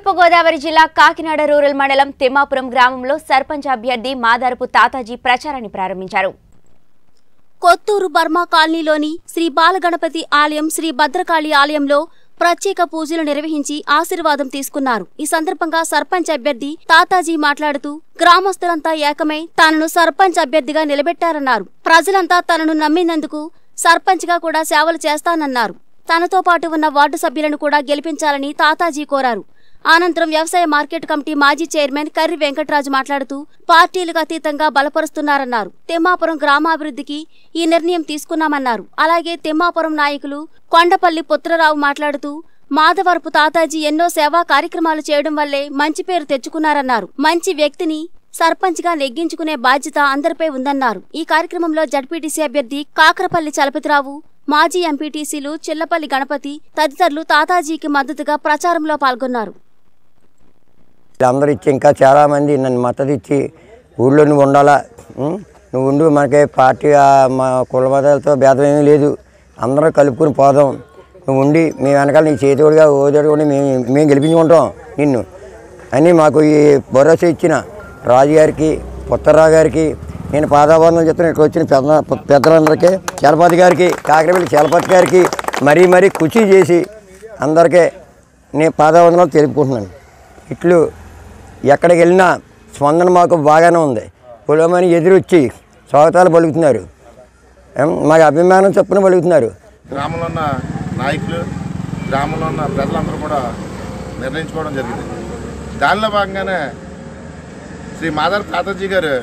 తూర్పుగోదావరి జిల్లా కాకినాడ రూరల్ మండలం తిమ్మాపురం గ్రామంలో సర్పంచ్ అభ్యర్థి మాదారపు తాతాజీ ప్రచారాన్ని ప్రారంభించారు కొత్తూరు బర్మా కాలనీలోని శ్రీ బాలగణపతి ఆలయం శ్రీ భద్రకాళి ఆలయంలో ప్రత్యేక పూజలు నిర్వహించి ఆశీర్వాదం తీసుకున్నారు ఈ సందర్భంగా సర్పంచ్ అభ్యర్థి తాతాజీ మాట్లాడుతూ గ్రామస్తులంతా ఏకమై తనను సర్పంచ్ అభ్యర్థిగా నిలబెట్టారన్నారు ప్రజలంతా తనను నమ్మినందుకు సర్పంచ్గా కూడా సేవలు చేస్తానన్నారు తనతో పాటు ఉన్న వార్డు సభ్యులను కూడా గెలిపించాలని తాతాజీ కోరారు అనంతరం వ్యవసాయ మార్కెట్ కమిటీ మాజీ చైర్మన్ కర్రి వెంకటరాజు మాట్లాడుతూ పార్టీలకు అతీతంగా బలపరుస్తున్నారన్నారు తిమ్మాపురం గ్రామాభివృద్ధికి ఈ నిర్ణయం తీసుకున్నామన్నారు అలాగే తిమ్మాపురం నాయకులు కొండపల్లి పుత్రరావు మాట్లాడుతూ మాధవరపు తాతాజీ ఎన్నో సేవా కార్యక్రమాలు చేయడం వల్లే మంచి పేరు తెచ్చుకున్నారన్నారు మంచి వ్యక్తిని సర్పంచ్గా నెగ్గించుకునే బాధ్యత అందరిపై ఉందన్నారు ఈ కార్యక్రమంలో జడ్పీటీసీ అభ్యర్థి కాకరపల్లి చలపతిరావు మాజీ ఎంపీటీసీలు చిల్లపల్లి గణపతి తదితరులు తాతాజీకి మద్దతుగా ప్రచారంలో పాల్గొన్నారు వీళ్ళందరూ ఇచ్చి ఇంకా చాలామంది నన్ను మద్దతు ఇచ్చి ఊళ్ళో నువ్వు ఉండాలా ఉం? నువ్వు ఉండు మనకి పార్టీ ఆ, మా కుల మతాలతో భేదం ఏమీ లేదు అందరం కలుపుకుని పోదాం నువ్వు ఉండి మీ వెనకాల నీ చేతోడుగా ఓదోడు ఉండి మేము మేము గెలిపించుకుంటాం నిన్ను అని మాకు ఈ భరోసా ఇచ్చిన రాజు గారికి పుత్తరావు గారికి నేను పాదాబంధం చెప్తున్నా ఇక్కడ వచ్చిన పెద్ద పెద్దలందరికీ చలపతి గారికి కాకరపల్లి చలపతి గారికి మరీ మరీ కృషి చేసి అందరికీ నేను పాదాబంధనాలు తెలుపుకుంటున్నాను ఇట్లు ఎక్కడికి వెళ్ళినా స్పందన మాకు బాగానే ఉంది పొలమని ఎదురొచ్చి స్వాగతాలు పలుకుతున్నారు ఏం, మాకు అభిమానం చొప్పున పలుకుతున్నారు గ్రామంలో ఉన్న నాయకులు గ్రామంలో ఉన్న ప్రజలందరూ కూడా నిర్ణయించుకోవడం జరిగింది దానిలో భాగంగానే శ్రీ మాధర్ తాతాజీ గారు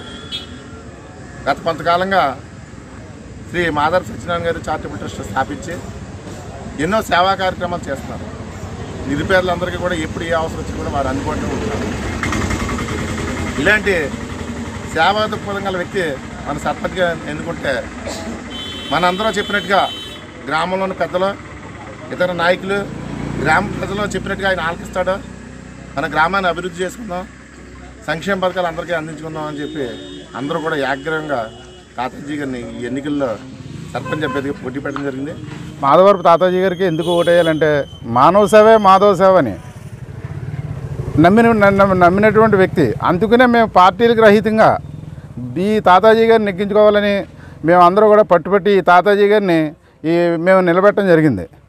గత కొంతకాలంగా శ్రీ మాధర్ సత్యనారాయణ గారు చారిటబుల్ ట్రస్ట్ స్థాపించి ఎన్నో సేవా కార్యక్రమాలు చేస్తున్నారు నిరుపేదలందరికీ కూడా ఎప్పుడు ఏ అవసరం వచ్చినా కూడా వారు అందుబాటులో ఉంటున్నారు ఇలాంటి సేవా దృక్పథం గల వ్యక్తి మన సర్పంచ్గా ఎన్నుకుంటే మనందరం చెప్పినట్టుగా గ్రామంలో ఉన్న పెద్దలు ఇతర నాయకులు గ్రామ ప్రజలు చెప్పినట్టుగా ఆయన ఆలకిస్తాడు మన గ్రామాన్ని అభివృద్ధి చేసుకుందాం సంక్షేమ పథకాలు అందరికీ అందించుకుందాం అని చెప్పి అందరూ కూడా ఏగ్రహంగా తాతాజీ గారిని ఈ ఎన్నికల్లో సర్పంచ్ అభ్యర్థిగా పోటీ పెట్టడం జరిగింది మాధవరపు తాతాజీ గారికి ఎందుకు ఓటేయాలంటే మానవ సేవే మాధవ సేవ అని నమ్మిన నమ్మి- నమ్మినటువంటి వ్యక్తి అందుకనే మేము పార్టీలకు రహితంగా ఈ తాతాజీ గారిని నెగ్గించుకోవాలని మేము అందరూ కూడా పట్టుబట్టి ఈ తాతాజీ గారిని ఈ మేము నిలబెట్టడం జరిగింది